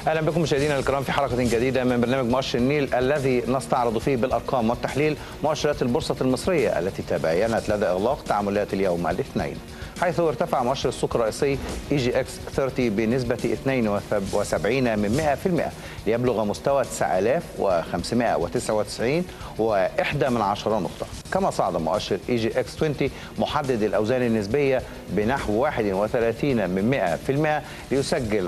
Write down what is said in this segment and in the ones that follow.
اهلا بكم مشاهدينا الكرام في حلقه جديده من برنامج مؤشر النيل الذي نستعرض فيه بالارقام والتحليل مؤشرات البورصه المصريه التي تباينت لدى اغلاق تعاملات اليوم الاثنين حيث ارتفع مؤشر السوق الرئيسي اي جي اكس 30 بنسبه 72 من 100% ليبلغ مستوى 9599 و1 من عشرة نقطه كما صعد مؤشر اي جي اكس 20 محدد الاوزان النسبيه بنحو 31 من 100% ليسجل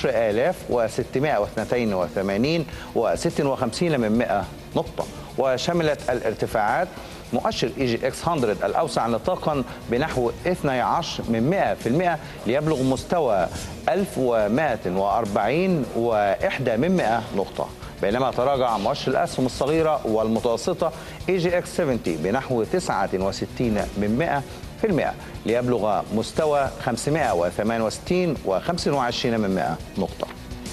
10682 و56 من 100 نقطه وشملت الارتفاعات مؤشر اي جي اكس 100 الاوسع نطاقا بنحو 12 من 100% ليبلغ مستوى 1140 و1 من 100 نقطه بينما تراجع مؤشر الاسهم الصغيره والمتوسطه اي جي اكس 70 بنحو 69 من 100% ليبلغ مستوى 568 و25 من 100 نقطه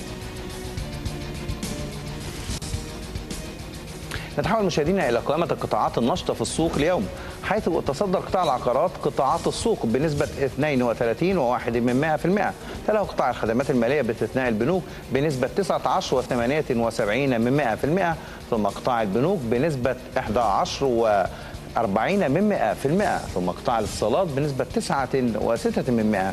نتحول مشاهدينا الى قائمه القطاعات النشطه في السوق اليوم حيث تصدر قطاع العقارات قطاعات السوق بنسبه 32 و1 من 100% تلاه قطاع الخدمات الماليه باستثناء البنوك بنسبه 19 و78 من 100% ثم قطاع البنوك بنسبه 11 و 40 من 100% ثم قطاع الاتصالات بنسبة 9 و6 من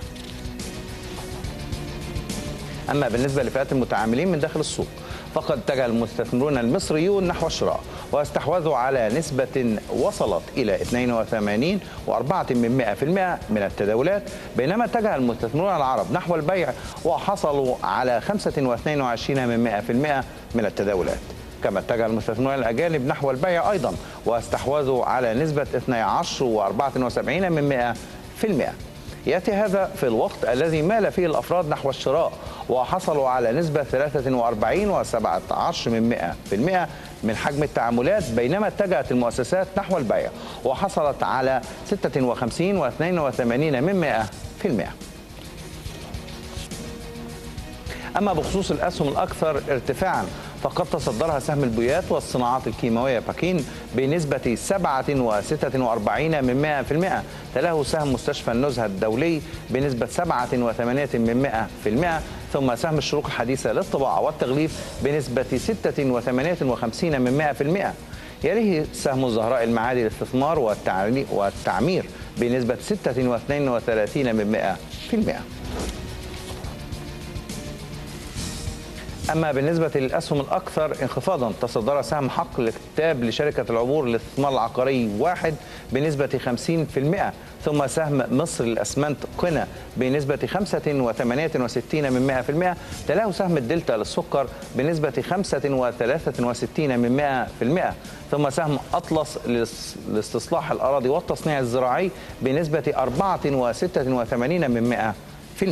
100% أما بالنسبة لفئات المتعاملين من داخل السوق فقد اتجه المستثمرون المصريون نحو الشراء واستحوذوا على نسبة وصلت إلى 82 و4 من 100% من التداولات بينما اتجه المستثمرون العرب نحو البيع وحصلوا على 25 من 100% من التداولات كما اتجه المستثمرون الأجانب نحو البيع أيضا واستحوذوا على نسبة 12 و74 من 100% يأتي هذا في الوقت الذي مال فيه الأفراد نحو الشراء وحصلوا على نسبة 43 و17 من 100% من حجم التعاملات بينما اتجهت المؤسسات نحو البيع وحصلت على 56 و82 من 100% أما بخصوص الأسهم الأكثر ارتفاعا فقد تصدرها سهم البويات والصناعات الكيماوية باكين بنسبة 47 من 100% تلاه سهم مستشفى النزهة الدولي بنسبة 7 و8 من 100% ثم سهم الشروق الحديثة للطباعة والتغليف بنسبة 6 و58 من 100% يليه سهم الزهراء المعادي للاستثمار والتعمير بنسبة 6 و32 من 100% أما بالنسبة للأسهم الأكثر انخفاضا تصدر سهم حق الاكتتاب لشركة العبور للاستثمار العقاري واحد بنسبة 50% ثم سهم مصر للأسمنت قنا بنسبة 65 من 100% تلاه سهم الدلتا للسكر بنسبة 63 من 100% ثم سهم أطلس لاستصلاح الأراضي والتصنيع الزراعي بنسبة 84 من 100%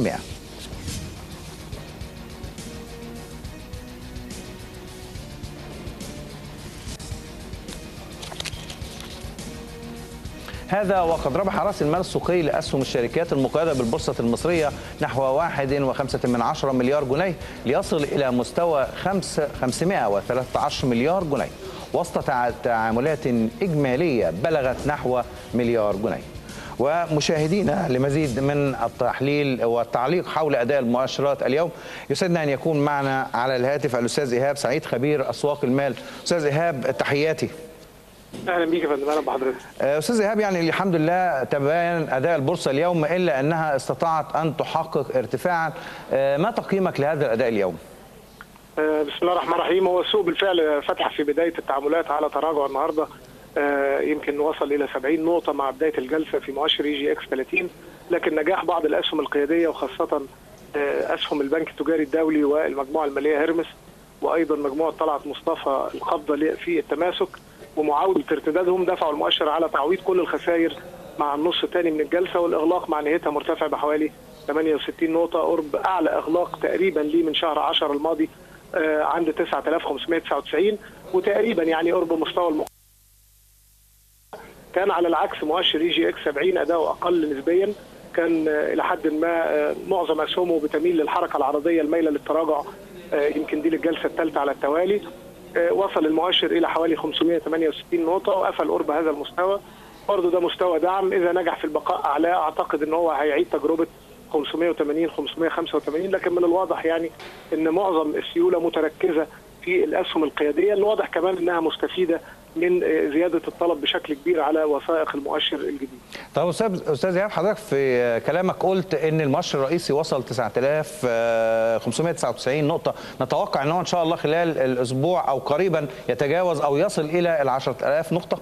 هذا وقد ربح راس المال السوقي لاسهم الشركات المقيده بالبورصه المصريه نحو 1.5 من عشرة مليار جنيه ليصل الى مستوى 513 مليار جنيه وسط تعاملات اجماليه بلغت نحو مليار جنيه. ومشاهدينا لمزيد من التحليل والتعليق حول اداء المؤشرات اليوم يسعدنا ان يكون معنا على الهاتف الاستاذ ايهاب سعيد خبير اسواق المال استاذ ايهاب تحياتي اهلا بيك يا فندم اهلا بحضرتك استاذ ايهاب يعني الحمد لله تبين اداء البورصه اليوم الا انها استطاعت ان تحقق ارتفاعا ما تقييمك لهذا الاداء اليوم بسم الله الرحمن الرحيم هو السوق بالفعل فتح في بدايه التعاملات على تراجع النهارده يمكن وصل الى 70 نقطه مع بدايه الجلسه في مؤشر اي جي اكس 30 لكن نجاح بعض الاسهم القياديه وخاصه اسهم البنك التجاري الدولي والمجموعه الماليه هيرمس وايضا مجموعه طلعت مصطفى القبضه في التماسك ومعاوده ارتدادهم دفعوا المؤشر على تعويض كل الخسائر مع النص الثاني من الجلسه والاغلاق مع نهايتها مرتفع بحوالي 68 نقطه قرب اعلى اغلاق تقريبا ليه من شهر 10 الماضي عند 9599 وتقريبا يعني قرب مستوى المق... كان على العكس مؤشر اي جي اكس 70 اداؤه اقل نسبيا كان الى حد ما معظم اسهمه بتميل للحركه العرضيه الميله للتراجع يمكن دي للجلسه الثالثه على التوالي وصل المؤشر الى حوالي 568 نقطه وقفل قرب هذا المستوى برضه ده مستوى دعم اذا نجح في البقاء اعلاه اعتقد ان هو هيعيد تجربه 580 585 لكن من الواضح يعني ان معظم السيوله متركزه في الاسهم القياديه الواضح كمان انها مستفيده من زياده الطلب بشكل كبير على وثائق المؤشر الجديد. طب استاذ استاذ ايهاب حضرتك في كلامك قلت ان المؤشر الرئيسي وصل 9599 نقطه نتوقع ان هو ان شاء الله خلال الاسبوع او قريبا يتجاوز او يصل الى ال 10000 نقطه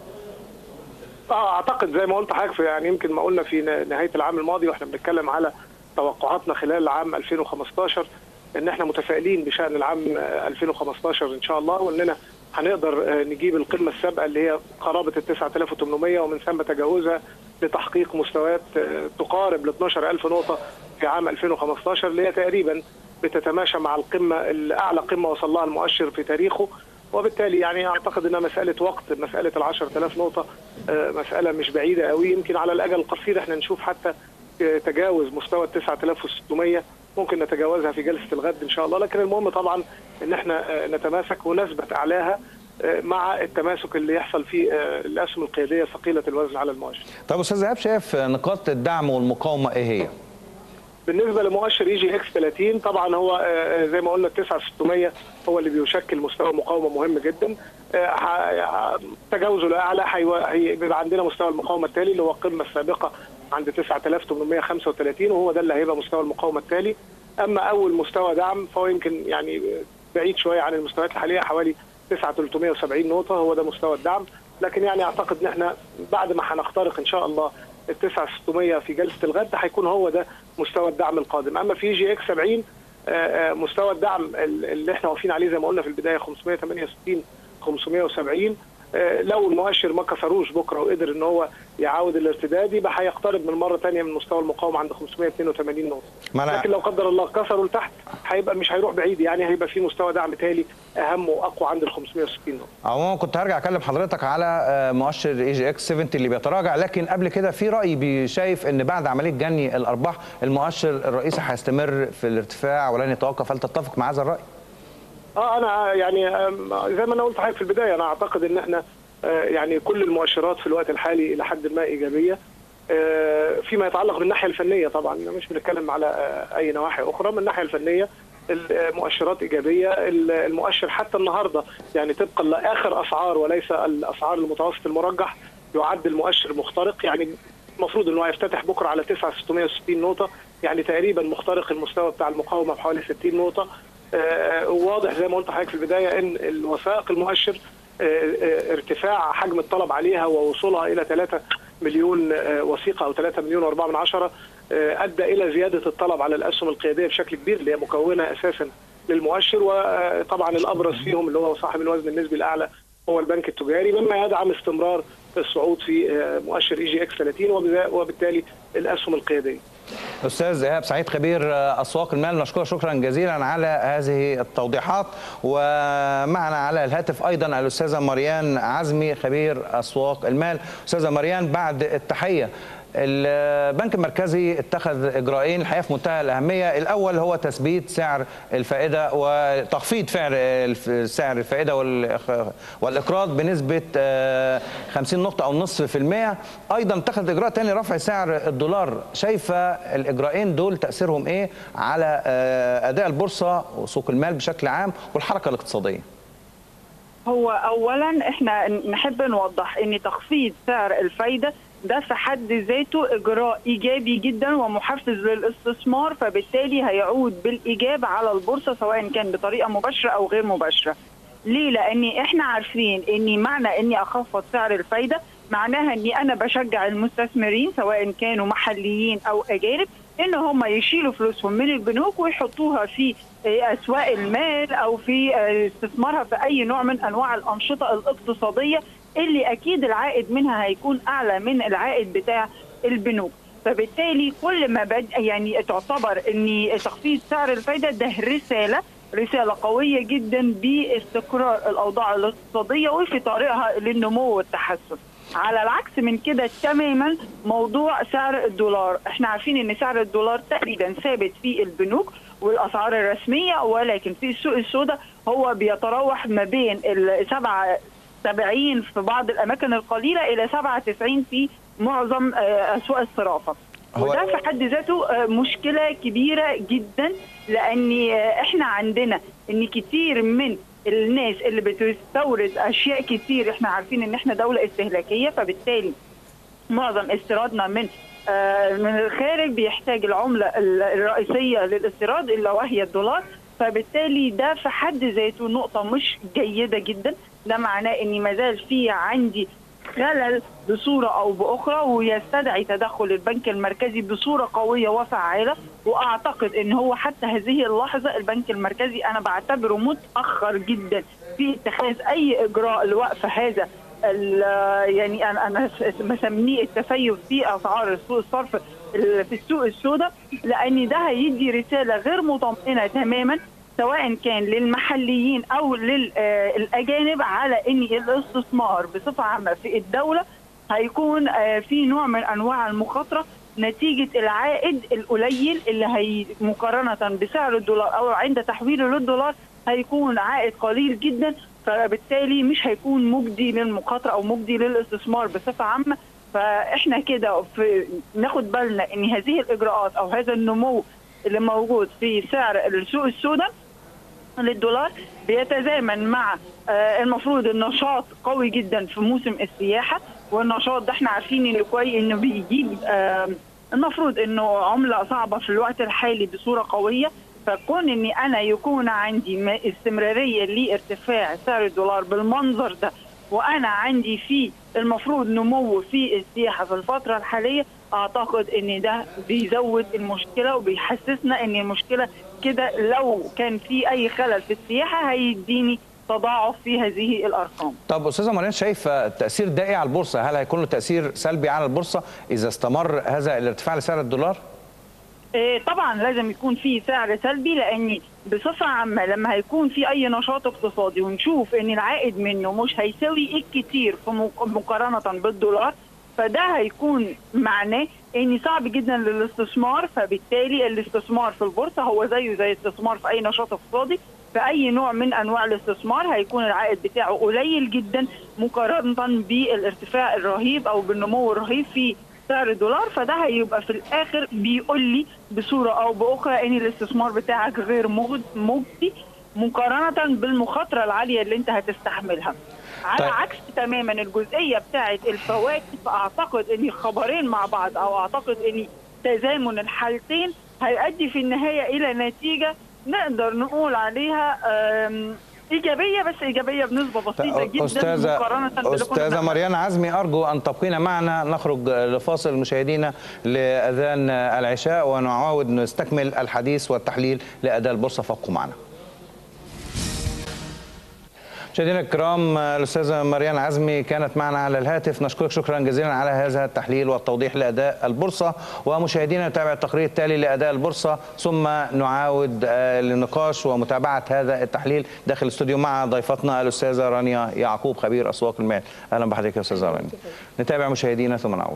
اه اعتقد زي ما قلت حضرتك يعني يمكن ما قلنا في نهايه العام الماضي واحنا بنتكلم على توقعاتنا خلال العام 2015 ان احنا متفائلين بشان العام 2015 ان شاء الله واننا هنقدر نجيب القمه السابقه اللي هي قرابه ال 9800 ومن ثم تجاوزها لتحقيق مستويات تقارب ل 12000 نقطه في عام 2015 اللي هي تقريبا بتتماشى مع القمه الاعلى قمه وصل لها المؤشر في تاريخه وبالتالي يعني اعتقد انها مساله وقت مساله ال 10000 نقطه مساله مش بعيده قوي يمكن على الاجل القصير احنا نشوف حتى تجاوز مستوى ال 9600 ممكن نتجاوزها في جلسه الغد ان شاء الله لكن المهم طبعا ان احنا نتماسك ونثبت اعلاها مع التماسك اللي يحصل في الاسهم القياديه ثقيله الوزن على المؤشر. طب استاذ ايهاب شايف نقاط الدعم والمقاومه ايه هي؟ بالنسبه لمؤشر اي جي اكس 30 طبعا هو زي ما قلنا 9600 هو اللي بيشكل مستوى مقاومه مهم جدا تجاوزه الاعلى هيبقى عندنا مستوى المقاومه التالي اللي هو القمه السابقه عند 9835 وهو ده اللي هيبقى مستوى المقاومه التالي اما اول مستوى دعم فهو يمكن يعني بعيد شويه عن المستويات الحاليه حوالي 9370 نقطه هو ده مستوى الدعم لكن يعني اعتقد ان احنا بعد ما هنخترق ان شاء الله ال 9600 في جلسه الغد هيكون هو ده مستوى الدعم القادم اما في جي اكس 70 مستوى الدعم اللي احنا واقفين عليه زي ما قلنا في البدايه 568 570 لو المؤشر ما كسروش بكره وقدر ان هو يعاود الارتداد يبقى هيقترب من مره ثانيه من مستوى المقاومه عند 582 نقطه لكن لو قدر الله كسروا لتحت هيبقى مش هيروح بعيد يعني هيبقى في مستوى دعم تالي اهم واقوى عند ال 560 نقطه عموما كنت هرجع اكلم حضرتك على مؤشر اي جي اكس 70 اللي بيتراجع لكن قبل كده في راي شايف ان بعد عمليه جني الارباح المؤشر الرئيسي هيستمر في الارتفاع ولن يتوقف هل تتفق مع هذا الراي؟ اه انا يعني زي ما انا قلت حضرتك في البدايه انا اعتقد ان احنا يعني كل المؤشرات في الوقت الحالي الى حد ما ايجابيه فيما يتعلق بالناحيه الفنيه طبعا مش بنتكلم على اي نواحي اخرى من الناحيه الفنيه المؤشرات ايجابيه المؤشر حتى النهارده يعني طبقا لاخر اسعار وليس الاسعار المتوسط المرجح يعد المؤشر مخترق يعني المفروض انه هيفتتح بكره على 9660 نقطه يعني تقريبا مخترق المستوى بتاع المقاومه بحوالي 60 نقطه واضح زي ما قلت لحضرتك في البدايه ان الوثائق المؤشر ارتفاع حجم الطلب عليها ووصولها الى 3 مليون وثيقه او 3 مليون و4 من عشرة ادى الى زياده الطلب على الاسهم القياديه بشكل كبير اللي هي مكونه اساسا للمؤشر وطبعا الابرز فيهم اللي هو صاحب الوزن النسبي الاعلى هو البنك التجاري مما يدعم استمرار الصعود في مؤشر اي جي اكس 30 وبالتالي الاسهم القياديه. استاذ ايهاب سعيد خبير اسواق المال نشكرك شكرا جزيلا على هذه التوضيحات ومعنا على الهاتف ايضا الاستاذه مريان عزمي خبير اسواق المال استاذه مريان بعد التحيه البنك المركزي اتخذ اجراءين الحقيقه في منتهى الاهميه، الاول هو تثبيت سعر الفائده وتخفيض سعر سعر الفائده والاقراض بنسبه 50 نقطه او نصف في المية، ايضا اتخذ اجراء ثاني رفع سعر الدولار، شايفه الاجراءين دول تاثيرهم ايه على اداء البورصه وسوق المال بشكل عام والحركه الاقتصاديه؟ هو اولا احنا نحب نوضح ان تخفيض سعر الفايده ده في حد ذاته اجراء ايجابي جدا ومحفز للاستثمار فبالتالي هيعود بالايجاب على البورصه سواء كان بطريقه مباشره او غير مباشره. ليه؟ لان احنا عارفين ان معنى اني اخفض سعر الفايده معناها اني انا بشجع المستثمرين سواء كانوا محليين او اجانب ان هم يشيلوا فلوسهم من البنوك ويحطوها في اسواق المال او في استثمارها في اي نوع من انواع الانشطه الاقتصاديه اللي اكيد العائد منها هيكون اعلى من العائد بتاع البنوك فبالتالي كل ما بد يعني تعتبر ان تخفيض سعر الفايده ده رساله رساله قويه جدا باستقرار الاوضاع الاقتصاديه وفي طريقها للنمو والتحسن على العكس من كده تماما موضوع سعر الدولار احنا عارفين ان سعر الدولار تقريبا ثابت في البنوك والاسعار الرسميه ولكن في السوق السوداء هو بيتراوح ما بين السبعة 70 في بعض الاماكن القليله الى 97 في معظم اسواق الصرافه هو- وده في حد ذاته آه، مشكله كبيره جدا لان آه، احنا عندنا ان كتير من الناس اللي بتستورد اشياء كتير احنا عارفين ان احنا دوله استهلاكيه فبالتالي معظم استيرادنا من آه، من الخارج بيحتاج العمله ال- الرئيسيه للاستيراد الا وهي الدولار فبالتالي ده في حد ذاته نقطه مش جيده جدا ده معناه ان ما زال في عندي خلل بصوره او باخرى ويستدعي تدخل البنك المركزي بصوره قويه وفعاله واعتقد ان هو حتى هذه اللحظه البنك المركزي انا بعتبره متاخر جدا في اتخاذ اي اجراء لوقف هذا ال- يعني انا انا مسميه التسيب في اسعار السوق الصرف ال- في السوق السوداء لان ده هيدي رساله غير مطمئنه تماما سواء كان للمحليين او للاجانب على ان الاستثمار بصفه عامه في الدوله هيكون آه، في نوع من انواع المخاطره نتيجه العائد القليل اللي هي مقارنه بسعر الدولار او عند تحويله للدولار هيكون عائد قليل جدا فبالتالي مش هيكون مجدي للمخاطره او مجدي للاستثمار بصفه عامه فاحنا كده في ناخد بالنا ان هذه الاجراءات او هذا النمو اللي موجود في سعر السوق السوداء للدولار بيتزامن مع آه، المفروض النشاط قوي جدا في موسم السياحه والنشاط ده احنا عارفين انه كويس انه بيجيب آه، المفروض انه عمله صعبه في الوقت الحالي بصوره قويه فكون اني انا يكون عندي م- استمراريه لارتفاع سعر الدولار بالمنظر ده وانا عندي في المفروض نمو في السياحه في الفتره الحاليه اعتقد ان ده بيزود المشكله وبيحسسنا ان المشكله كده لو كان في اي خلل في السياحه هيديني تضاعف في هذه الارقام طب استاذه مريم شايف التاثير ده ايه على البورصه هل هيكون له تاثير سلبي على البورصه اذا استمر هذا الارتفاع لسعر الدولار إيه، طبعا لازم يكون في سعر سلبي لان بصفه عامه لما هيكون في اي نشاط اقتصادي ونشوف ان العائد منه مش هيساوي الكتير في مق- مقارنه بالدولار فده هيكون معناه ان صعب جدا للاستثمار فبالتالي الاستثمار في البورصه هو زيه زي الاستثمار في اي نشاط اقتصادي في اي نوع من انواع الاستثمار هيكون العائد بتاعه قليل جدا مقارنه بالارتفاع الرهيب او بالنمو الرهيب في سعر الدولار فده هيبقى في الاخر بيقول لي بصوره او باخرى ان الاستثمار بتاعك غير مجد- مجدي مقارنه بالمخاطره العاليه اللي انت هتستحملها. على طيب. طيب. عكس تماما الجزئيه بتاعه الفوائد فاعتقد ان الخبرين مع بعض او اعتقد ان تزامن الحالتين هيؤدي في النهايه الى نتيجه نقدر نقول عليها آم، ايجابيه بس ايجابيه بنسبه بسيطه جدا استاذه مقارنه باللي كنا استاذه بنعمله. مريان عزمي ارجو ان تبقين معنا نخرج لفاصل مشاهدينا لاذان العشاء ونعاود نستكمل الحديث والتحليل لاداء البورصه فابقوا معنا مشاهدينا الكرام الاستاذه مريان عزمي كانت معنا على الهاتف نشكرك شكرا جزيلا على هذا التحليل والتوضيح لاداء البورصه ومشاهدينا نتابع التقرير التالي لاداء البورصه ثم نعاود آه، للنقاش ومتابعه هذا التحليل داخل الاستوديو مع ضيفتنا الاستاذه رانيا يعقوب خبير اسواق المال اهلا بحضرتك يا استاذه رانيا نتابع مشاهدينا ثم نعود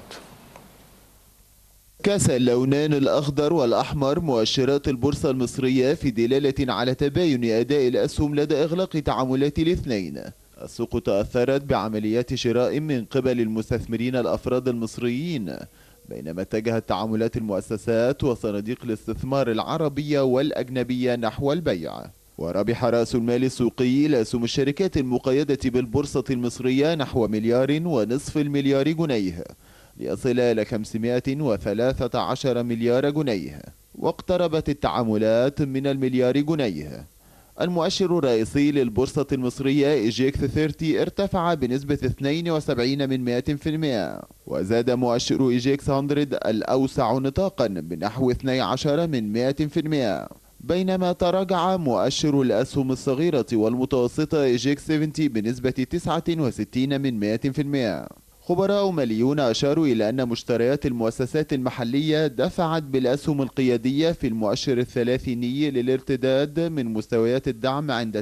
كاس اللونان الأخضر والأحمر مؤشرات البورصة المصرية في دلالة على تباين أداء الأسهم لدى إغلاق تعاملات الاثنين السوق تأثرت بعمليات شراء من قبل المستثمرين الأفراد المصريين بينما اتجهت تعاملات المؤسسات وصناديق الاستثمار العربية والأجنبية نحو البيع وربح رأس المال السوقي لأسهم الشركات المقيدة بالبورصة المصرية نحو مليار ونصف المليار جنيه ليصل إلى 513 مليار جنيه واقتربت التعاملات من المليار جنيه المؤشر الرئيسي للبورصة المصرية إيجيكس 30 ارتفع بنسبة 72 من 100% وزاد مؤشر إيجيكس 100 الأوسع نطاقا بنحو 12 من 100% بينما تراجع مؤشر الأسهم الصغيرة والمتوسطة إيجيكس 70 بنسبة 69 من 100% خبراء ماليون أشاروا إلى أن مشتريات المؤسسات المحلية دفعت بالأسهم القيادية في المؤشر الثلاثيني للارتداد من مستويات الدعم عند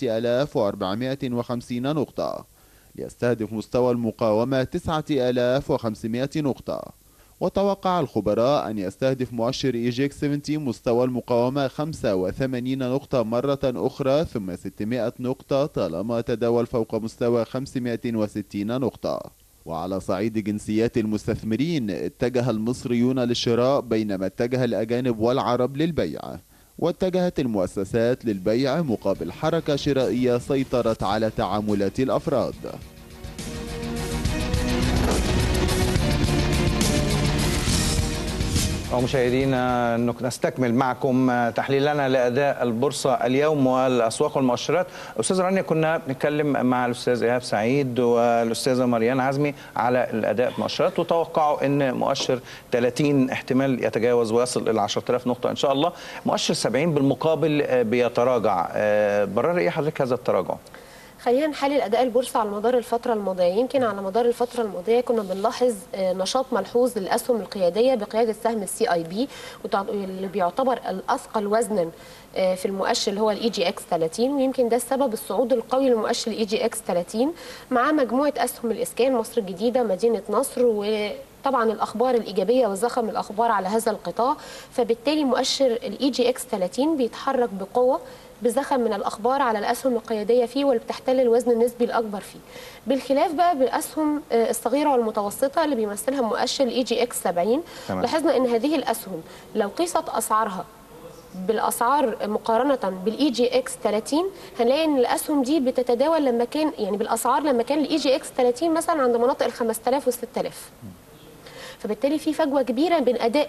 9450 نقطة ليستهدف مستوى المقاومة 9500 نقطة وتوقع الخبراء أن يستهدف مؤشر إيجيك 70 مستوى المقاومة 85 نقطة مرة أخرى ثم 600 نقطة طالما تداول فوق مستوى 560 نقطة وعلى صعيد جنسيات المستثمرين اتجه المصريون للشراء بينما اتجه الأجانب والعرب للبيع واتجهت المؤسسات للبيع مقابل حركة شرائية سيطرت على تعاملات الأفراد ومشاهدينا نستكمل معكم تحليلنا لاداء البورصه اليوم والاسواق والمؤشرات استاذ رانيا كنا بنتكلم مع الاستاذ ايهاب سعيد والاستاذه مريان عزمي على الاداء المؤشرات وتوقعوا ان مؤشر 30 احتمال يتجاوز ويصل الى 10000 نقطه ان شاء الله مؤشر 70 بالمقابل بيتراجع برر ايه حضرتك هذا التراجع خلينا نحلل اداء البورصه على مدار الفتره الماضيه يمكن على مدار الفتره الماضيه كنا بنلاحظ نشاط ملحوظ للاسهم القياديه بقياده سهم السي اي بي اللي بيعتبر الاثقل وزنا في المؤشر اللي هو الاي جي اكس 30 ويمكن ده السبب الصعود القوي لمؤشر الاي جي اكس 30 مع مجموعه اسهم الاسكان مصر الجديده مدينه نصر و طبعا الاخبار الايجابيه وزخم الاخبار على هذا القطاع فبالتالي مؤشر الاي جي اكس 30 بيتحرك بقوه بزخم من الاخبار على الاسهم القياديه فيه واللي بتحتل الوزن النسبي الاكبر فيه بالخلاف بقى بالاسهم الصغيره والمتوسطه اللي بيمثلها مؤشر الاي جي اكس 70 تمام. لاحظنا ان هذه الاسهم لو قيست اسعارها بالاسعار مقارنه بالاي جي اكس 30 هنلاقي ان الاسهم دي بتتداول لما كان يعني بالاسعار لما كان الاي جي اكس 30 مثلا عند مناطق ال 5000 و 6000 فبالتالي في فجوه كبيره بين اداء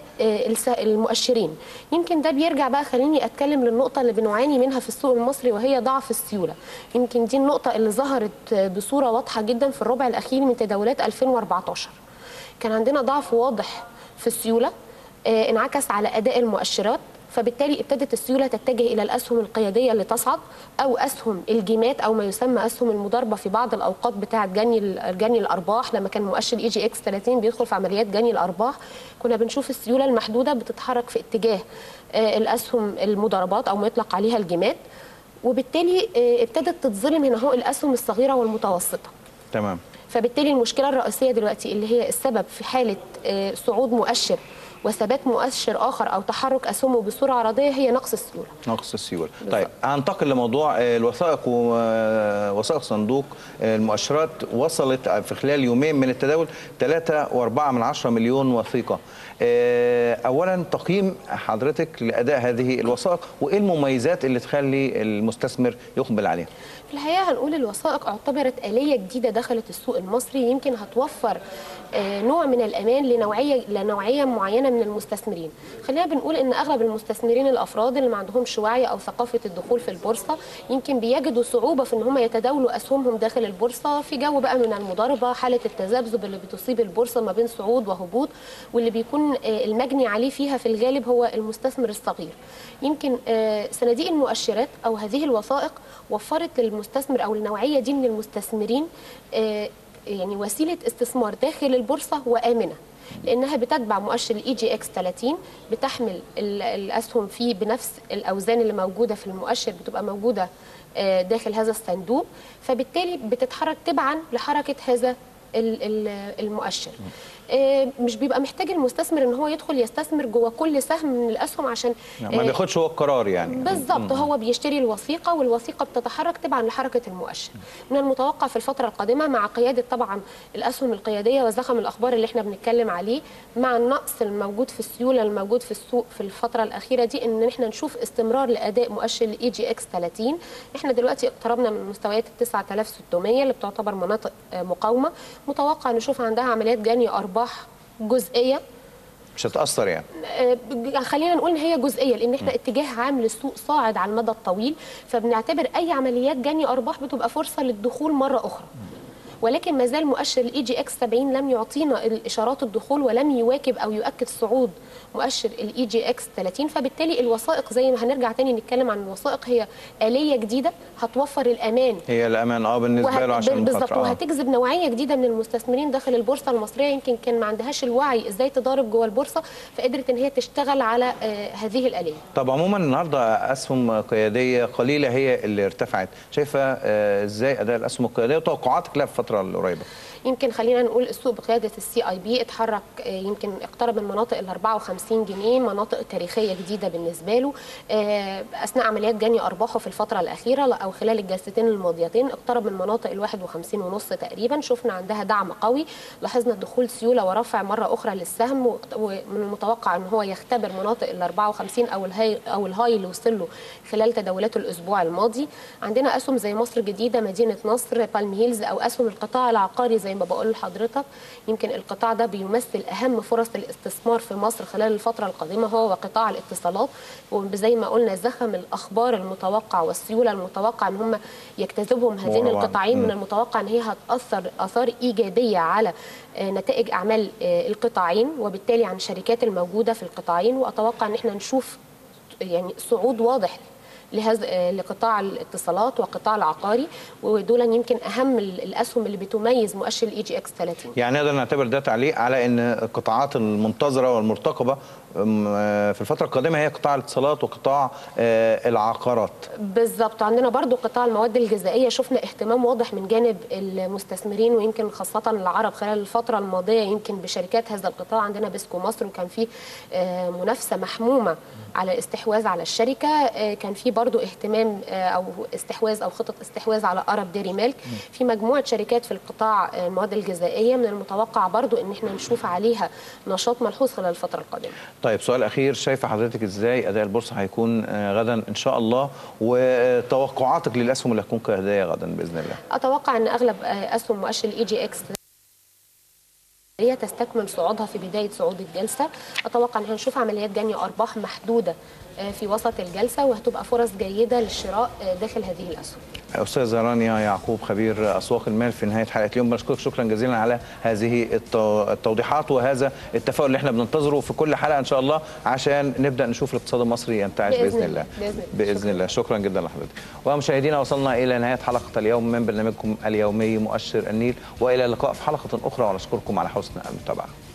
المؤشرين يمكن ده بيرجع بقى خليني اتكلم للنقطه اللي بنعاني منها في السوق المصري وهي ضعف السيوله يمكن دي النقطه اللي ظهرت بصوره واضحه جدا في الربع الاخير من تداولات 2014 كان عندنا ضعف واضح في السيوله انعكس على اداء المؤشرات فبالتالي ابتدت السيوله تتجه الى الاسهم القياديه اللي تصعد او اسهم الجيمات او ما يسمى اسهم المضاربه في بعض الاوقات بتاعه جني جني الارباح لما كان مؤشر اي جي اكس 30 بيدخل في عمليات جني الارباح كنا بنشوف السيوله المحدوده بتتحرك في اتجاه الاسهم المضاربات او ما يطلق عليها الجيمات وبالتالي ابتدت تتظلم هنا هو الاسهم الصغيره والمتوسطه تمام فبالتالي المشكله الرئيسيه دلوقتي اللي هي السبب في حاله صعود مؤشر وثبات مؤشر اخر او تحرك اسهمه بصوره عرضيه هي نقص السيوله. نقص السيوله. طيب هننتقل لموضوع الوثائق ووثائق صندوق المؤشرات وصلت في خلال يومين من التداول 3.4 مليون وثيقه. اولا تقييم حضرتك لاداء هذه الوثائق وايه المميزات اللي تخلي المستثمر يقبل عليها؟ في الحقيقه هنقول الوثائق اعتبرت اليه جديده دخلت السوق المصري يمكن هتوفر نوع من الامان لنوعيه لنوعيه معينه من المستثمرين خلينا بنقول ان اغلب المستثمرين الافراد اللي ما عندهمش وعي او ثقافه الدخول في البورصه يمكن بيجدوا صعوبه في ان هم يتداولوا اسهمهم داخل البورصه في جو بقى من المضاربه حاله التذبذب اللي بتصيب البورصه ما بين صعود وهبوط واللي بيكون المجني عليه فيها في الغالب هو المستثمر الصغير يمكن صناديق المؤشرات او هذه الوثائق وفرت للمستثمر او النوعيه دي من المستثمرين يعني وسيله استثمار داخل البورصه وامنه لانها بتتبع مؤشر الاي جي اكس 30 بتحمل الاسهم فيه بنفس الاوزان اللي موجوده في المؤشر بتبقى موجوده داخل هذا الصندوق فبالتالي بتتحرك تبعا لحركه هذا المؤشر مش بيبقى محتاج المستثمر ان هو يدخل يستثمر جوه كل سهم من الاسهم عشان ما بياخدش هو القرار يعني بالظبط هو بيشتري الوثيقه والوثيقه بتتحرك تبعا لحركه المؤشر من المتوقع في الفتره القادمه مع قياده طبعا الاسهم القياديه وزخم الاخبار اللي احنا بنتكلم عليه مع النقص الموجود في السيوله الموجود في السوق في الفتره الاخيره دي ان احنا نشوف استمرار لاداء مؤشر الاي جي اكس 30 احنا دلوقتي اقتربنا من مستويات ال 9600 اللي بتعتبر مناطق مقاومه متوقع نشوف عندها عمليات جني ارباح جزئيه مش هتاثر يعني آه خلينا نقول ان هي جزئيه لان احنا م. اتجاه عام للسوق صاعد على المدى الطويل فبنعتبر اي عمليات جني ارباح بتبقى فرصه للدخول مره اخرى ولكن ما زال مؤشر الاي جي اكس 70 لم يعطينا الاشارات الدخول ولم يواكب او يؤكد صعود مؤشر الاي جي اكس 30 فبالتالي الوثائق زي ما هنرجع تاني نتكلم عن الوثائق هي اليه جديده هتوفر الامان هي الامان اه بالنسبه له عشان بالظبط آه. وهتجذب نوعيه جديده من المستثمرين داخل البورصه المصريه يمكن كان ما عندهاش الوعي ازاي تضارب جوه البورصه فقدرت ان هي تشتغل على آه هذه الاليه طب عموما النهارده اسهم قياديه قليله هي اللي ارتفعت شايفه آه ازاي اداء الاسهم القياديه وتوقعاتك لها في الفتره القريبه يمكن خلينا نقول السوق بقياده السي اي بي اتحرك آه، يمكن اقترب من مناطق ال 54 جنيه مناطق تاريخيه جديده بالنسبه له آه، اثناء عمليات جني ارباحه في الفتره الاخيره او خلال الجلستين الماضيتين اقترب من مناطق ال 51 ونص تقريبا شفنا عندها دعم قوي لاحظنا دخول سيوله ورفع مره اخرى للسهم و- ومن المتوقع ان هو يختبر مناطق ال 54 او الهاي او الهاي اللي وصل له خلال تداولاته الاسبوع الماضي عندنا اسهم زي مصر الجديده مدينه نصر بالم هيلز او اسهم القطاع العقاري زي ما بقول لحضرتك يمكن القطاع ده بيمثل اهم فرص الاستثمار في مصر خلال الفتره القادمه هو وقطاع الاتصالات وزي ما قلنا زخم الاخبار المتوقع والسيوله المتوقع ان هم يجتذبهم هذين ورا بعض. القطاعين من مم. المتوقع ان هي هتاثر اثار ايجابيه على آه، نتائج اعمال آه، القطاعين وبالتالي عن الشركات الموجوده في القطاعين واتوقع ان احنا نشوف يعني صعود واضح لهذا آه، لقطاع الاتصالات وقطاع العقاري ودول يمكن اهم ال- الاسهم اللي بتميز مؤشر الاي جي اكس 30 يعني نقدر نعتبر ده تعليق على ان القطاعات المنتظره والمرتقبه أم، آه، في الفتره القادمه هي قطاع الاتصالات وقطاع آه، العقارات بالظبط عندنا برضو قطاع المواد الغذائيه شفنا اهتمام واضح من جانب المستثمرين ويمكن خاصه العرب خلال الفتره الماضيه يمكن بشركات هذا القطاع عندنا بيسكو مصر وكان في آه، منافسه محمومه على الاستحواذ على الشركه آه، كان في برضو اهتمام آه، او استحواذ او خطط استحواذ على ارب ديري ميلك في مجموعه شركات في القطاع آه، المواد الغذائيه من المتوقع برضو ان احنا نشوف عليها نشاط ملحوظ خلال الفتره القادمه طيب سؤال اخير شايفه حضرتك ازاي اداء البورصه هيكون آه، غدا ان شاء الله وتوقعاتك للاسهم اللي هتكون كهدايا غدا باذن الله اتوقع ان اغلب آه، اسهم مؤشر الاي جي اكس هي تستكمل صعودها في بدايه صعود الجلسه اتوقع ان هنشوف عمليات جني ارباح محدوده آه، في وسط الجلسه وهتبقى فرص جيده للشراء آه، داخل هذه الاسهم استاذه رانيا يعقوب خبير اسواق المال في نهايه حلقه اليوم بشكرك شكرا جزيلا على هذه التو- التوضيحات وهذا التفاؤل اللي احنا بننتظره في كل حلقه ان شاء الله عشان نبدا نشوف الاقتصاد المصري ينتعش بإذن باذن الله. الله بإذن الله. باذن شكراً. الله شكرا جدا لحضرتك ومشاهدينا وصلنا الى نهايه حلقه اليوم من برنامجكم اليومي مؤشر النيل والى اللقاء في حلقه اخرى ونشكركم على حسن المتابعه